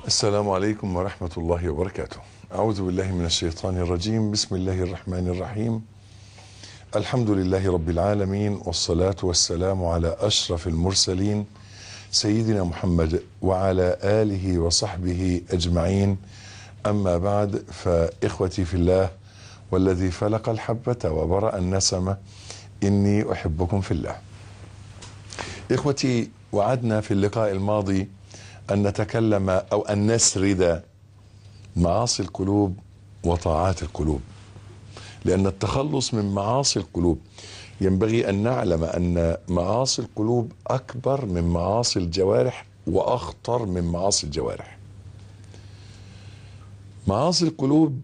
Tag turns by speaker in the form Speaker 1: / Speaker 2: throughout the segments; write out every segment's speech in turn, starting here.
Speaker 1: السلام عليكم ورحمة الله وبركاته أعوذ بالله من الشيطان الرجيم بسم الله الرحمن الرحيم الحمد لله رب العالمين والصلاة والسلام على أشرف المرسلين سيدنا محمد وعلى آله وصحبه أجمعين أما بعد فإخوتي في الله والذي فلق الحبة وبرأ النسمة إني أحبكم في الله إخوتي وعدنا في اللقاء الماضي أن نتكلم أو أن نسرد معاصي القلوب وطاعات القلوب لأن التخلص من معاصي القلوب ينبغي أن نعلم أن معاصي القلوب أكبر من معاصي الجوارح وأخطر من معاصي الجوارح معاصي القلوب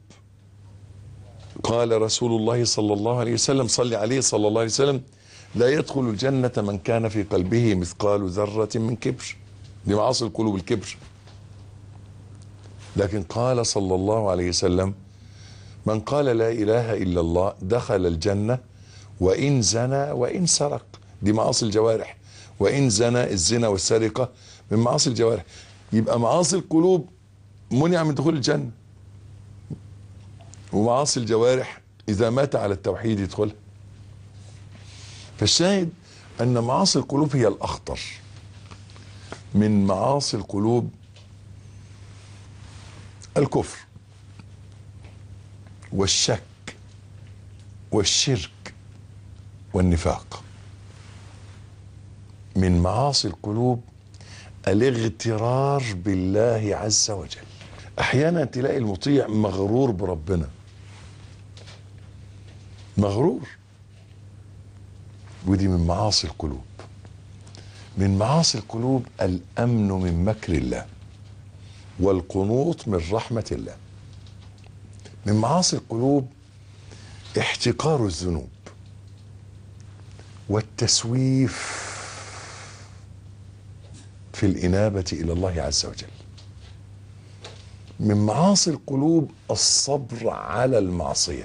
Speaker 1: قال رسول الله صلى الله عليه وسلم صلي عليه صلى الله عليه وسلم لا يدخل الجنة من كان في قلبه مثقال ذرة من كبر دي معاصي القلوب الكبر لكن قال صلى الله عليه وسلم من قال لا إله إلا الله دخل الجنة وإن زنى وإن سرق دي معاصي الجوارح وإن زنى الزنا والسرقة من معاصي الجوارح يبقى معاصي القلوب منع من دخول الجنة ومعاصي الجوارح إذا مات على التوحيد يدخلها فالشاهد أن معاصي القلوب هي الأخطر من معاصي القلوب الكفر والشك والشرك والنفاق من معاصي القلوب الاغترار بالله عز وجل احيانا تلاقي المطيع مغرور بربنا مغرور ودي من معاصي القلوب من معاصي القلوب الامن من مكر الله والقنوط من رحمه الله من معاصي القلوب احتقار الذنوب والتسويف في الانابه الى الله عز وجل من معاصي القلوب الصبر على المعصيه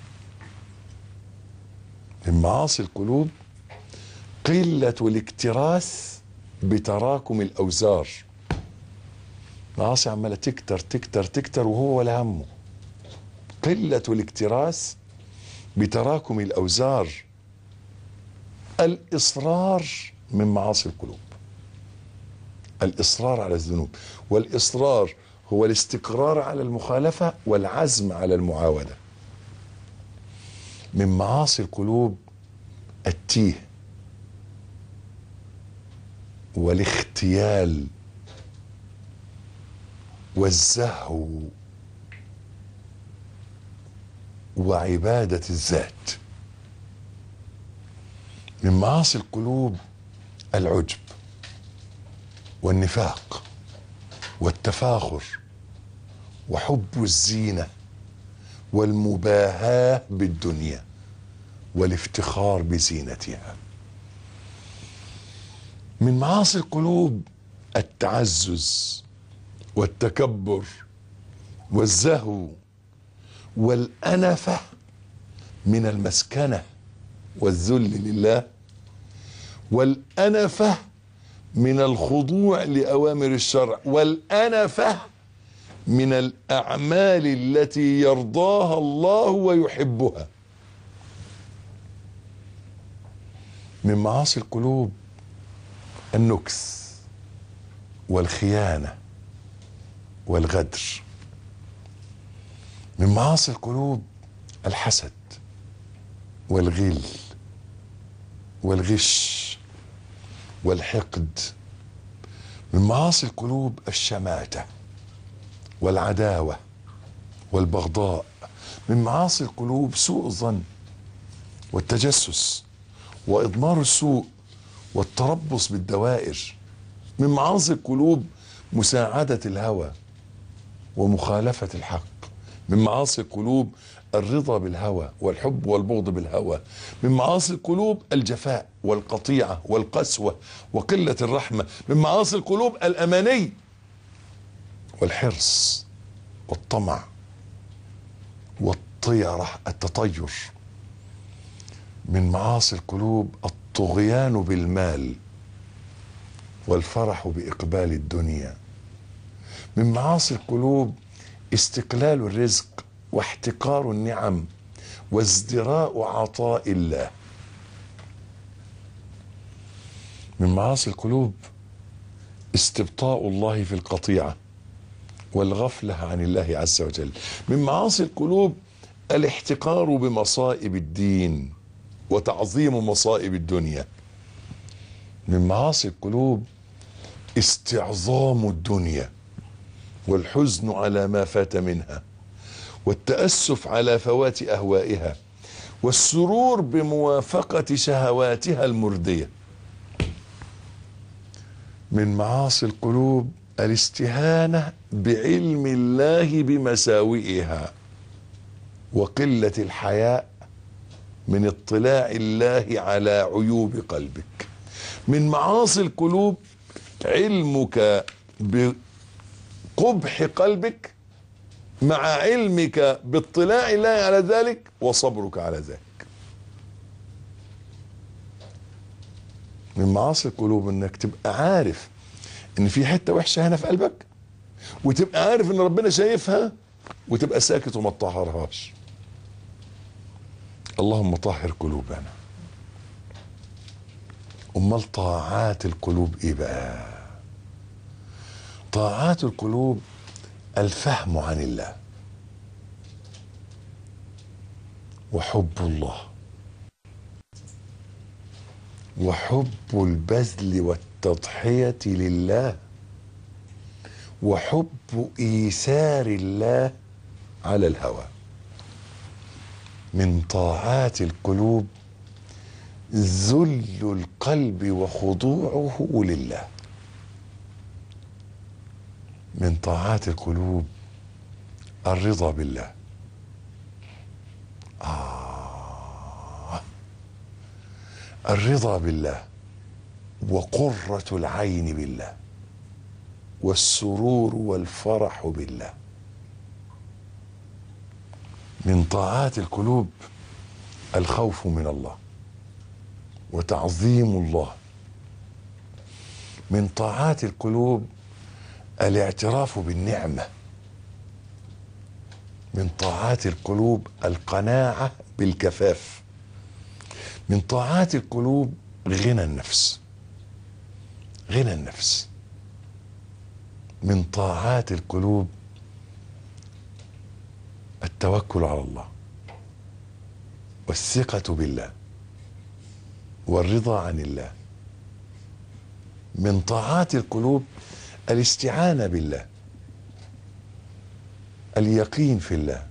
Speaker 1: من معاصي القلوب قله الاكتراث بتراكم الاوزار معاصي عماله تكتر تكتر تكتر وهو ولا همه قله الاكتراث بتراكم الاوزار الاصرار من معاصي القلوب الاصرار على الذنوب والاصرار هو الاستقرار على المخالفه والعزم على المعاوده من معاصي القلوب التيه والاختيال والزهو وعباده الذات من معاصي القلوب العجب والنفاق والتفاخر وحب الزينه والمباهاه بالدنيا والافتخار بزينتها من معاصي القلوب التعزز والتكبر والزهو والانفه من المسكنه والذل لله والانفه من الخضوع لاوامر الشرع والانفه من الاعمال التي يرضاها الله ويحبها من معاصي القلوب النكس والخيانه والغدر من معاصي القلوب الحسد والغل والغش والحقد من معاصي القلوب الشماته والعداوه والبغضاء من معاصي القلوب سوء الظن والتجسس واضمار السوء والتربص بالدوائر من معاصي القلوب مساعده الهوى ومخالفه الحق من معاصي القلوب الرضا بالهوى والحب والبغض بالهوى من معاصي القلوب الجفاء والقطيعه والقسوه وقله الرحمه من معاصي القلوب الاماني والحرص والطمع والطيره التطير من معاصي القلوب الطغيان بالمال والفرح باقبال الدنيا من معاصي القلوب استقلال الرزق واحتقار النعم وازدراء عطاء الله من معاصي القلوب استبطاء الله في القطيعه والغفله عن الله عز وجل من معاصي القلوب الاحتقار بمصائب الدين وتعظيم مصائب الدنيا من معاصي القلوب استعظام الدنيا والحزن على ما فات منها والتاسف على فوات اهوائها والسرور بموافقه شهواتها المرديه من معاصي القلوب الاستهانه بعلم الله بمساوئها وقله الحياء من اطلاع الله على عيوب قلبك من معاصي القلوب علمك بقبح قلبك مع علمك باطلاع الله على ذلك وصبرك على ذلك من معاصي القلوب انك تبقى عارف ان في حته وحشه هنا في قلبك وتبقى عارف ان ربنا شايفها وتبقى ساكت وما تطهرهاش اللهم طهر قلوبنا امال طاعات القلوب ايه بقى طاعات القلوب الفهم عن الله وحب الله وحب البذل والتضحيه لله وحب ايثار الله على الهوى من طاعات القلوب ذل القلب وخضوعه لله من طاعات القلوب الرضا بالله آه الرضا بالله وقرة العين بالله والسرور والفرح بالله من طاعات القلوب الخوف من الله وتعظيم الله من طاعات القلوب الاعتراف بالنعمه من طاعات القلوب القناعه بالكفاف من طاعات القلوب غنى النفس غنى النفس من طاعات القلوب التوكل على الله والثقه بالله والرضا عن الله من طاعات القلوب الاستعانه بالله اليقين في الله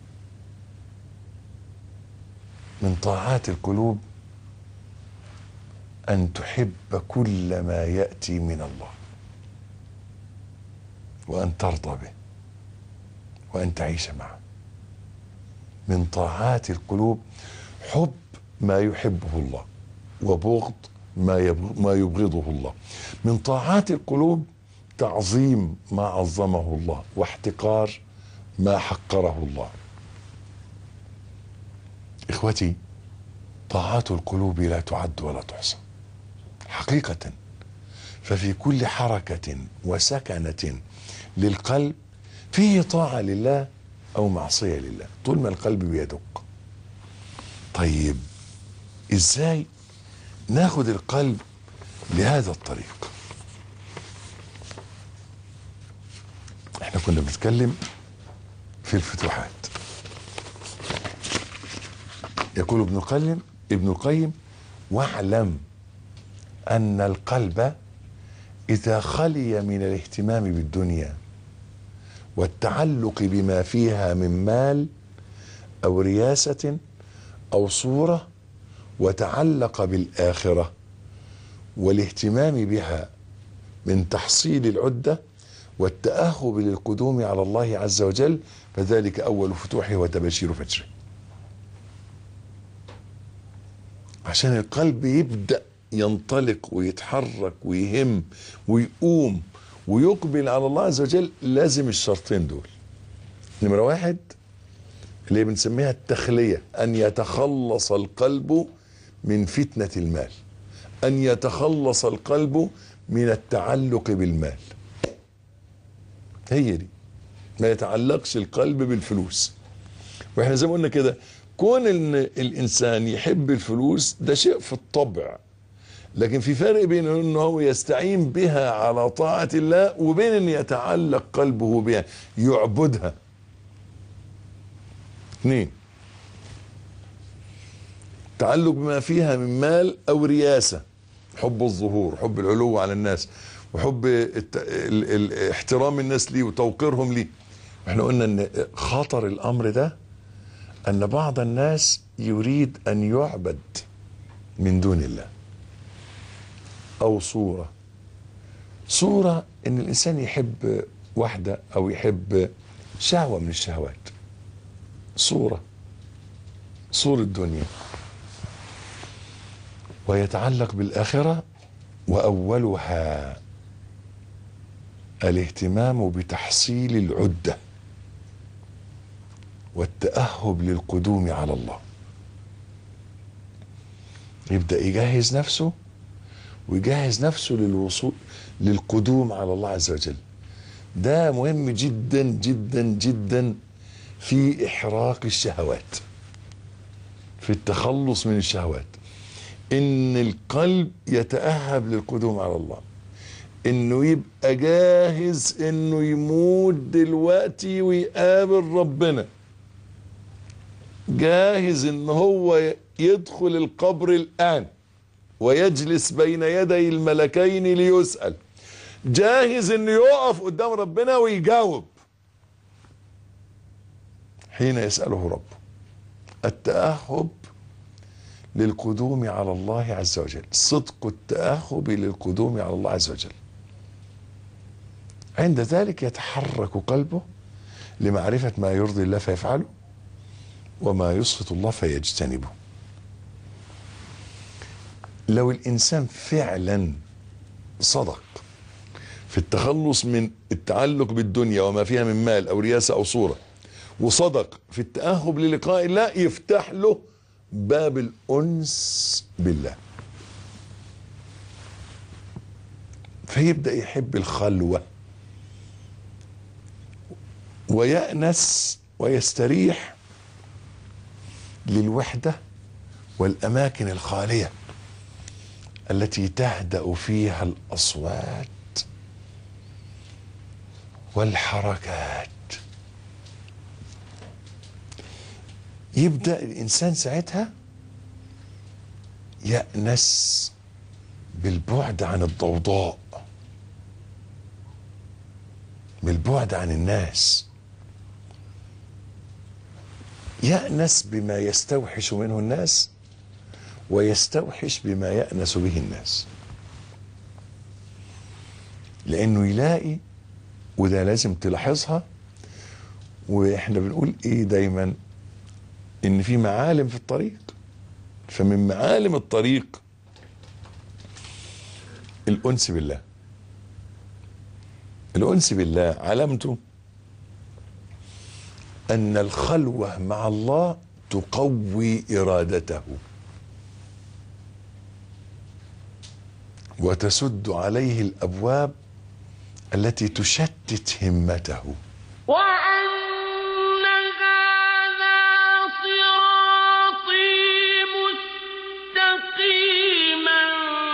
Speaker 1: من طاعات القلوب ان تحب كل ما ياتي من الله وان ترضى به وان تعيش معه من طاعات القلوب حب ما يحبه الله وبغض ما ما يبغضه الله من طاعات القلوب تعظيم ما عظمه الله واحتقار ما حقره الله اخوتي طاعات القلوب لا تعد ولا تحصى حقيقه ففي كل حركه وسكنه للقلب فيه طاعه لله او معصيه لله طول ما القلب بيدق طيب ازاي ناخد القلب لهذا الطريق احنا كنا بنتكلم في الفتوحات يقول ابن القيم ابن القيم واعلم ان القلب اذا خلي من الاهتمام بالدنيا والتعلق بما فيها من مال او رياسه او صوره وتعلق بالاخره والاهتمام بها من تحصيل العده والتاهب للقدوم على الله عز وجل فذلك اول فتوحه وتبشير فجره عشان القلب يبدا ينطلق ويتحرك ويهم ويقوم ويقبل على الله عز وجل لازم الشرطين دول نمرة واحد اللي بنسميها التخلية أن يتخلص القلب من فتنة المال أن يتخلص القلب من التعلق بالمال هي دي ما يتعلقش القلب بالفلوس واحنا زي ما قلنا كده كون ان الانسان يحب الفلوس ده شيء في الطبع لكن في فرق بين انه هو يستعين بها على طاعة الله وبين ان يتعلق قلبه بها يعبدها اثنين تعلق بما فيها من مال او رياسة حب الظهور حب العلو على الناس وحب الت... ال... ال... احترام الناس ليه وتوقيرهم ليه احنا قلنا ان خطر الامر ده ان بعض الناس يريد ان يعبد من دون الله او صورة صورة ان الانسان يحب واحدة او يحب شهوة من الشهوات صورة صورة دنيا ويتعلق بالاخرة واولها الاهتمام بتحصيل العدة والتأهب للقدوم على الله يبدأ يجهز نفسه ويجهز نفسه للوصول للقدوم على الله عز وجل ده مهم جدا جدا جدا في إحراق الشهوات في التخلص من الشهوات إن القلب يتأهب للقدوم على الله انه يبقى جاهز انه يموت دلوقتي ويقابل ربنا جاهز ان هو يدخل القبر الان ويجلس بين يدي الملكين ليسأل جاهز انه يقف قدام ربنا ويجاوب حين يسأله ربه التأهب للقدوم على الله عز وجل صدق التأهب للقدوم على الله عز وجل عند ذلك يتحرك قلبه لمعرفة ما يرضي الله فيفعله وما يسخط الله فيجتنبه لو الإنسان فعلا صدق في التخلص من التعلق بالدنيا وما فيها من مال أو رياسة أو صورة وصدق في التأهب للقاء الله يفتح له باب الأنس بالله فيبدأ يحب الخلوة ويأنس ويستريح للوحدة والأماكن الخالية التي تهدأ فيها الأصوات والحركات يبدأ الإنسان ساعتها يأنس بالبعد عن الضوضاء بالبعد عن الناس يأنس بما يستوحش منه الناس ويستوحش بما يأنس به الناس لأنه يلاقي وده لازم تلاحظها واحنا بنقول ايه دايما ان في معالم في الطريق فمن معالم الطريق الانس بالله الانس بالله علامته ان الخلوه مع الله تقوي ارادته وتسد عليه الابواب التي تشتت همته
Speaker 2: وأن هذا صراطي مستقيما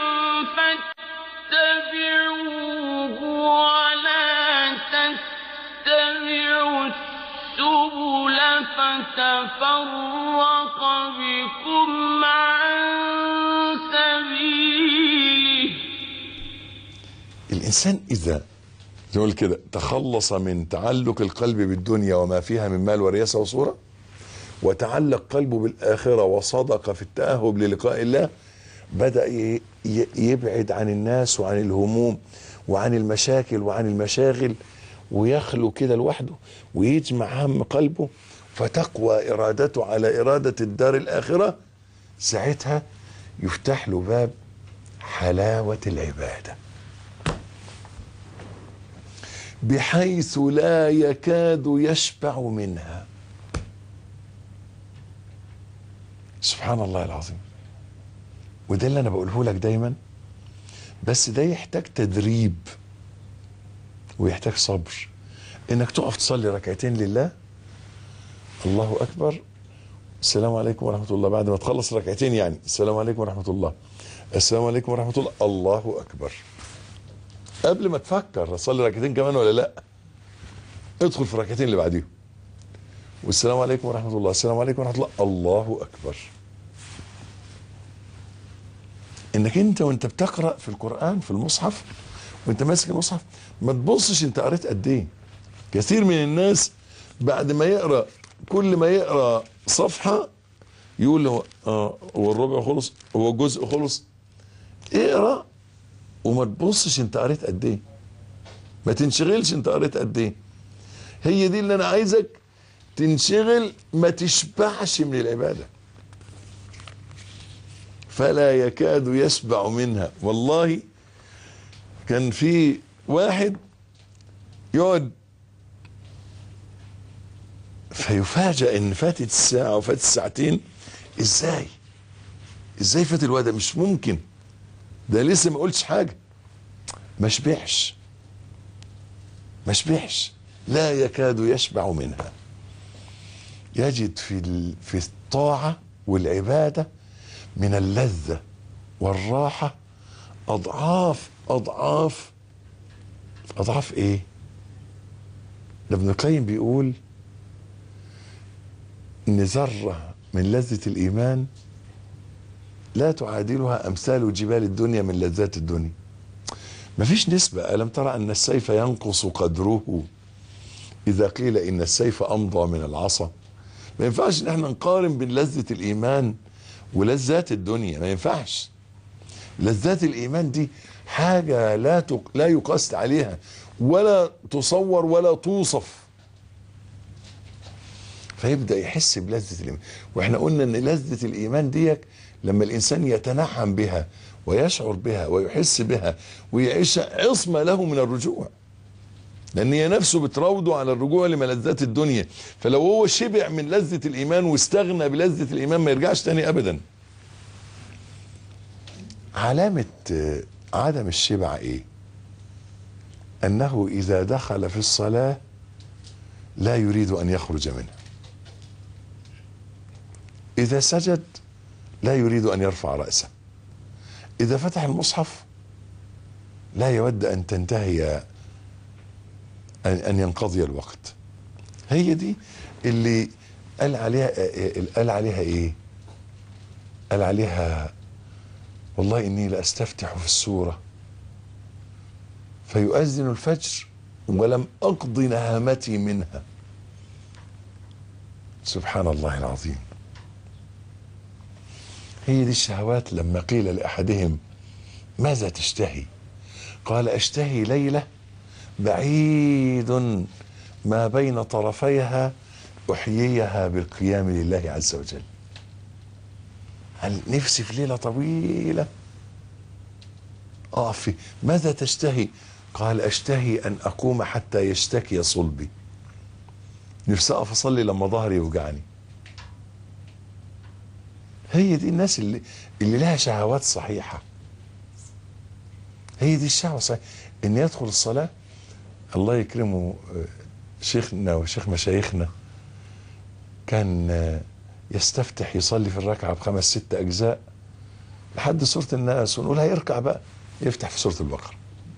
Speaker 2: فاتبعوه ولا تتبعوا السبل فتفرق بكم عن سبيله
Speaker 1: الانسان اذا نقول كده تخلص من تعلق القلب بالدنيا وما فيها من مال ورياسه وصوره وتعلق قلبه بالاخره وصدق في التاهب للقاء الله بدا ي- ي- يبعد عن الناس وعن الهموم وعن المشاكل وعن المشاغل ويخلو كده لوحده ويجمع هم قلبه فتقوى ارادته على اراده الدار الاخره ساعتها يفتح له باب حلاوه العباده بحيث لا يكاد يشبع منها سبحان الله العظيم وده اللي انا بقوله لك دايما بس ده يحتاج تدريب ويحتاج صبر انك تقف تصلي ركعتين لله الله اكبر السلام عليكم ورحمه الله بعد ما تخلص ركعتين يعني السلام عليكم ورحمه الله السلام عليكم ورحمه الله الله اكبر قبل ما تفكر اصلي ركعتين كمان ولا لا ادخل في الركعتين اللي بعديهم والسلام عليكم ورحمه الله السلام عليكم ورحمه الله الله اكبر انك انت وانت بتقرا في القران في المصحف وانت ماسك المصحف ما تبصش انت قريت قد ايه كثير من الناس بعد ما يقرا كل ما يقرا صفحه يقول هو اه هو الربع خلص هو الجزء خلص اقرا وما تبصش انت قريت قد ايه ما تنشغلش انت قريت قد ايه هي دي اللي انا عايزك تنشغل ما تشبعش من العباده فلا يكاد يشبع منها والله كان في واحد يقعد فيفاجأ ان فاتت الساعة وفاتت الساعتين ازاي ازاي فات الوقت ده مش ممكن ده لسه ما قلتش حاجة ما شبعش ما شبعش لا يكاد يشبع منها يجد في ال- في الطاعة والعبادة من اللذة والراحة أضعاف أضعاف أضعاف إيه؟ ده ابن القيم بيقول إن ذرة من لذة الإيمان لا تعادلها أمثال جبال الدنيا من لذات الدنيا مفيش نسبة ألم ترى أن السيف ينقص قدره إذا قيل إن السيف أمضى من العصا ما ينفعش إن احنا نقارن بين لذة الإيمان ولذات الدنيا ما ينفعش لذات الإيمان دي حاجة لا تق... لا يقاس عليها ولا تصور ولا توصف فيبدأ يحس بلذة الإيمان وإحنا قلنا إن لذة الإيمان ديك لما الإنسان يتنعم بها ويشعر بها ويحس بها ويعيشها عصمة له من الرجوع لان هي نفسه بتراوده على الرجوع لملذات الدنيا فلو هو شبع من لذة الايمان واستغنى بلذة الايمان ما يرجعش تاني ابدا علامة آه، عدم الشبع ايه انه اذا دخل في الصلاة لا يريد ان يخرج منها اذا سجد لا يريد ان يرفع رأسه اذا فتح المصحف لا يود ان تنتهي أن أن ينقضي الوقت هي دي اللي قال عليها قال عليها ايه قال عليها والله اني لاستفتح في السوره فيؤذن الفجر ولم اقض نهامتي منها سبحان الله العظيم هي دي الشهوات لما قيل لاحدهم ماذا تشتهي قال اشتهي ليله بعيد ما بين طرفيها احييها بالقيام لله عز وجل هل نفسي في ليله طويله اقف في ماذا تشتهي قال اشتهي ان اقوم حتى يشتكي صلبي نفسي اقف اصلي لما ظهري يوجعني هي دي الناس اللي اللي لها شهوات صحيحه هي دي الشهوه الصحيحه ان يدخل الصلاه الله يكرمه آه، شيخنا وشيخ مشايخنا كان آه، يستفتح يصلي في الركعه بخمس ست اجزاء لحد سوره الناس ونقول هيركع بقى يفتح في سوره البقره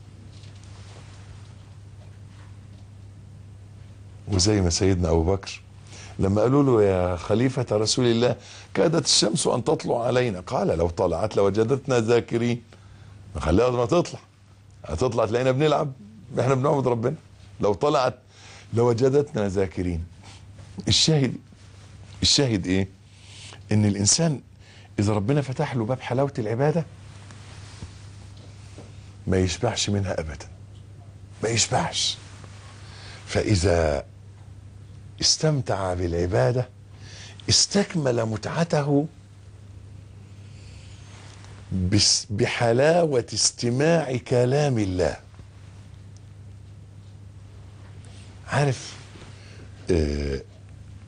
Speaker 1: وزي ما سيدنا ابو بكر لما قالوا له يا خليفة رسول الله كادت الشمس أن تطلع علينا قال لو طلعت لوجدتنا ذاكرين خليها ما تطلع هتطلع تلاقينا بنلعب احنا بنعبد ربنا لو طلعت لوجدتنا ذاكرين الشاهد الشاهد ايه ان الانسان اذا ربنا فتح له باب حلاوة العبادة ما يشبعش منها ابدا ما يشبعش فاذا استمتع بالعبادة استكمل متعته بس- بحلاوة استماع كلام الله عارف آه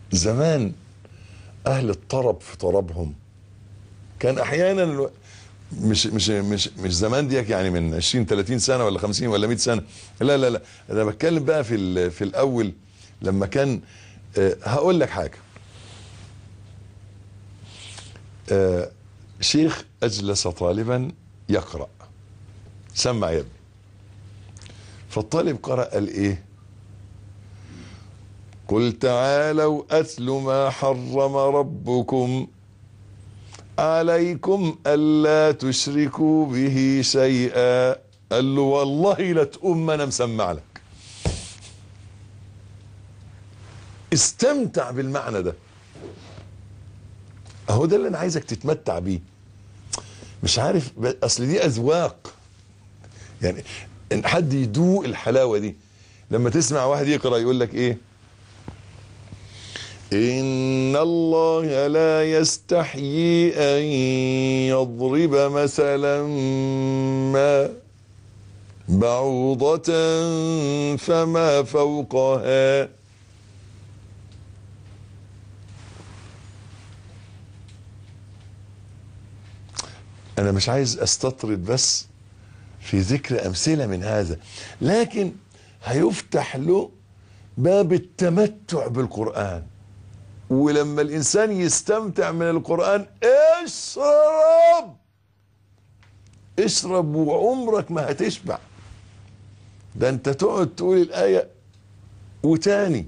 Speaker 1: زمان اهل الطرب في طربهم كان احيانا الو- مش مش مش مش زمان ديك يعني من 20 30 سنه ولا 50 ولا 100 سنه لا لا لا انا بتكلم بقى في ال- في الاول لما كان آه، هقول لك حاجه آه، شيخ اجلس طالبا يقرا سمع يا ابني فالطالب قرأ قال ايه قل تعالوا اتل ما حرم ربكم عليكم ألا تشركوا به شيئا قال له والله لا تقوم ما انا مسمع لك استمتع بالمعنى ده اهو ده اللي انا عايزك تتمتع بيه مش عارف ب- اصل دي اذواق يعني ان حد يدوق الحلاوه دي لما تسمع واحد يقرا يقول لك ايه إن الله لا يستحيي أن يضرب مثلا ما بعوضة فما فوقها أنا مش عايز أستطرد بس في ذكر أمثلة من هذا لكن هيفتح له باب التمتع بالقرآن ولما الانسان يستمتع من القران اشرب اشرب وعمرك ما هتشبع ده انت تقعد تقول الايه وتاني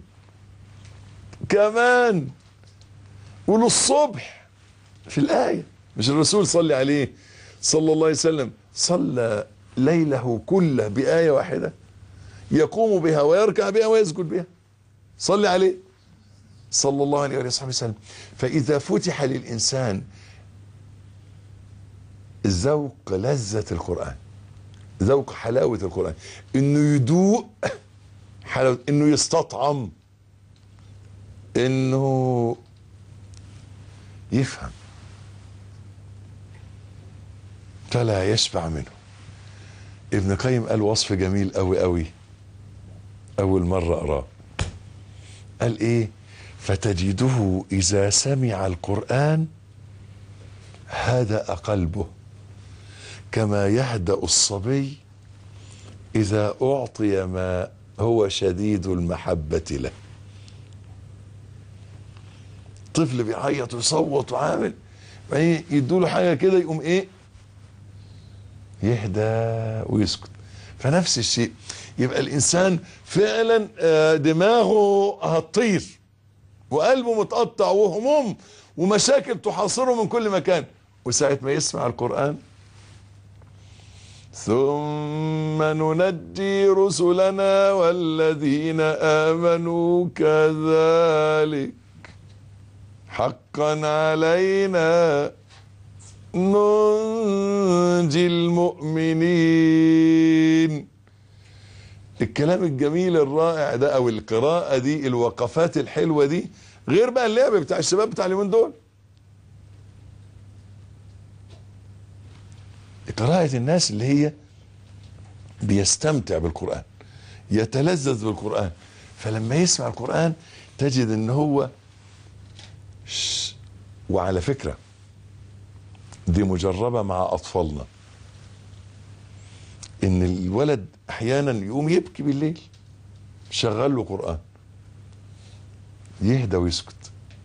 Speaker 1: كمان وللصبح في الايه مش الرسول صلي عليه صلى الله عليه وسلم صلى ليله كله بايه واحده يقوم بها ويركع بها ويسجد بها صلي عليه صلى الله عليه وصحبه وسلم فإذا فتح للإنسان ذوق لذة القرآن ذوق حلاوة القرآن إنه يدوق حلاوة إنه يستطعم إنه يفهم فلا يشبع منه ابن قيم قال وصف جميل قوي قوي أول مرة أراه قال إيه فتجده إذا سمع القرآن هدأ قلبه كما يهدأ الصبي إذا أعطي ما هو شديد المحبة له طفل بيعيط ويصوت وعامل بعدين يدوله حاجة كده يقوم إيه يهدى ويسكت فنفس الشيء يبقى الإنسان فعلا آه، دماغه هتطير وقلبه متقطع وهموم ومشاكل تحاصره من كل مكان وساعة ما يسمع القرآن ثم ننجي رسلنا والذين آمنوا كذلك حقا علينا ننجي المؤمنين الكلام الجميل الرائع ده او القراءة دي الوقفات الحلوة دي غير بقى اللعب بتاع الشباب بتاع اليومين دول قراءة الناس اللي هي بيستمتع بالقرآن يتلذذ بالقرآن فلما يسمع القرآن تجد ان هو ش- وعلى فكرة دي مجربة مع أطفالنا ان الولد احيانا يقوم يبكي بالليل شغل له قرآن يهدى ويسكت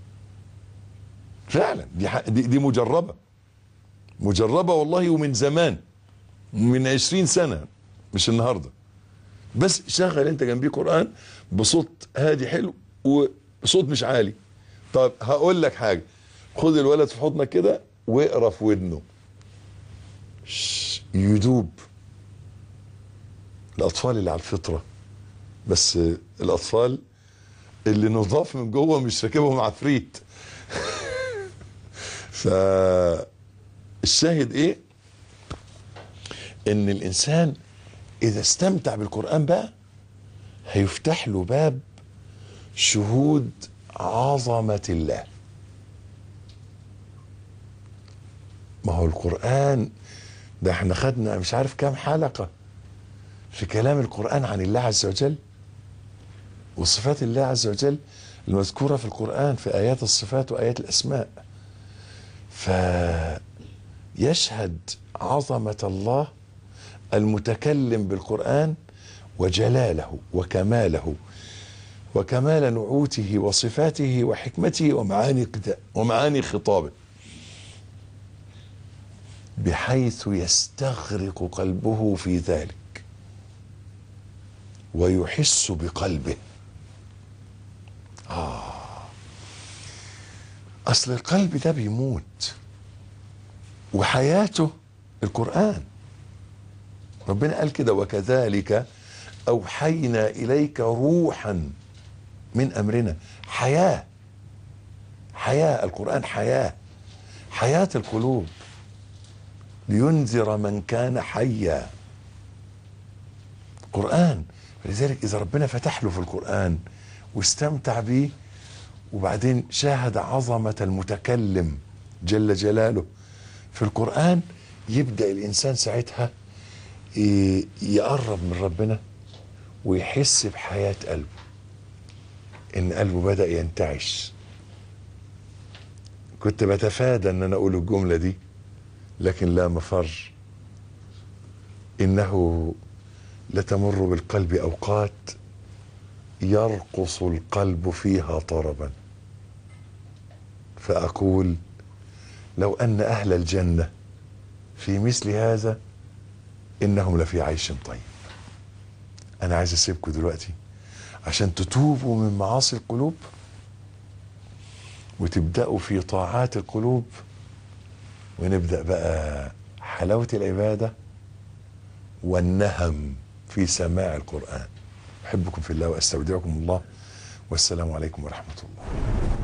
Speaker 1: فعلا دي, ح- دي, دي مجربة مجربة والله ومن زمان من عشرين سنة مش النهاردة بس شغل انت جنبيه قرآن بصوت هادي حلو وصوت مش عالي طب هقول لك حاجة خد الولد في حضنك كده واقرا في ودنه شش، يدوب الاطفال اللي على الفطره بس الاطفال اللي نضاف من جوه مش راكبهم عفريت فالشاهد ايه ان الانسان اذا استمتع بالقران بقى هيفتح له باب شهود عظمه الله ما هو القران ده احنا خدنا مش عارف كام حلقه في كلام القرآن عن الله عز وجل وصفات الله عز وجل المذكورة في القرآن في آيات الصفات وآيات الأسماء ف يشهد عظمة الله المتكلم بالقرآن وجلاله وكماله وكمال نعوته وصفاته وحكمته ومعاني قتا- ومعاني خطابه بحيث يستغرق قلبه في ذلك ويحس بقلبه آه أصل القلب ده بيموت وحياته القرآن ربنا قال كده وكذلك أوحينا إليك روحا من أمرنا حياة حياة القرآن حياة حياة القلوب لينذر من كان حيا قرآن فلذلك إذا ربنا فتح له في القرآن واستمتع به وبعدين شاهد عظمة المتكلم جل جلاله في القرآن يبدأ الإنسان ساعتها ي- يقرب من ربنا ويحس بحياة قلبه إن قلبه بدأ ينتعش كنت بتفادى ان انا اقول الجمله دي لكن لا مفر انه لتمر بالقلب اوقات يرقص القلب فيها طربا فاقول لو ان اهل الجنه في مثل هذا انهم لفي عيش طيب انا عايز اسيبكم دلوقتي عشان تتوبوا من معاصي القلوب وتبداوا في طاعات القلوب ونبدا بقى حلاوه العباده والنهم في سماع القران احبكم في الله واستودعكم الله والسلام عليكم ورحمه الله